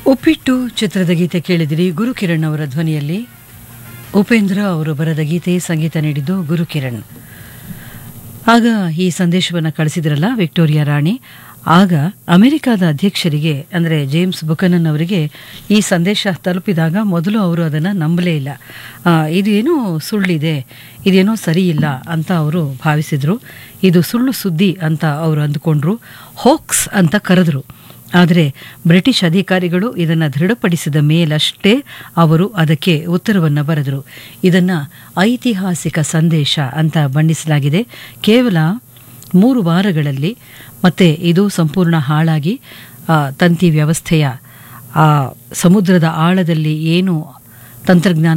ಉಪ್ಪಿಟ್ಟು ಚಿತ್ರದ ಗೀತೆ ಕೇಳಿದಿರಿ ಗುರುಕಿರಣ್ ಅವರ ಧ್ವನಿಯಲ್ಲಿ ಉಪೇಂದ್ರ ಅವರು ಬರೆದ ಗೀತೆ ಸಂಗೀತ ನೀಡಿದ್ದು ಗುರುಕಿರಣ್ ಆಗ ಈ ಸಂದೇಶವನ್ನು ಕಳಿಸಿದ್ರಲ್ಲ ವಿಕ್ಟೋರಿಯಾ ರಾಣಿ ಆಗ ಅಮೆರಿಕದ ಅಧ್ಯಕ್ಷರಿಗೆ ಅಂದರೆ ಜೇಮ್ಸ್ ಬುಕನನ್ ಅವರಿಗೆ ಈ ಸಂದೇಶ ತಲುಪಿದಾಗ ಮೊದಲು ಅವರು ಅದನ್ನು ನಂಬಲೇ ಇಲ್ಲ ಆ, ಇದೇನೋ ಸುಳ್ಳಿದೆ ಇದೇನೋ ಸರಿ ಇಲ್ಲ ಅಂತ ಅವರು ಭಾವಿಸಿದರು ಇದು ಸುಳ್ಳು ಸುದ್ದಿ ಅಂತ ಅವರು ಅಂದುಕೊಂಡ್ರು ಹೋಕ್ಸ್ ಅಂತ ಕರೆದ್ರು ಆದರೆ ಬ್ರಿಟಿಷ್ ಅಧಿಕಾರಿಗಳು ಇದನ್ನು ದೃಢಪಡಿಸಿದ ಮೇಲಷ್ಟೇ ಅವರು ಅದಕ್ಕೆ ಉತ್ತರವನ್ನು ಬರೆದರು ಇದನ್ನು ಐತಿಹಾಸಿಕ ಸಂದೇಶ ಅಂತ ಬಣ್ಣಿಸಲಾಗಿದೆ ಕೇವಲ ಮೂರು ವಾರಗಳಲ್ಲಿ ಮತ್ತೆ ಇದು ಸಂಪೂರ್ಣ ಹಾಳಾಗಿ ಆ, ತಂತಿ ವ್ಯವಸ್ಥೆಯ ಆ ಸಮುದ್ರದ ಆಳದಲ್ಲಿ ಏನು ತಂತ್ರಜ್ಞಾನ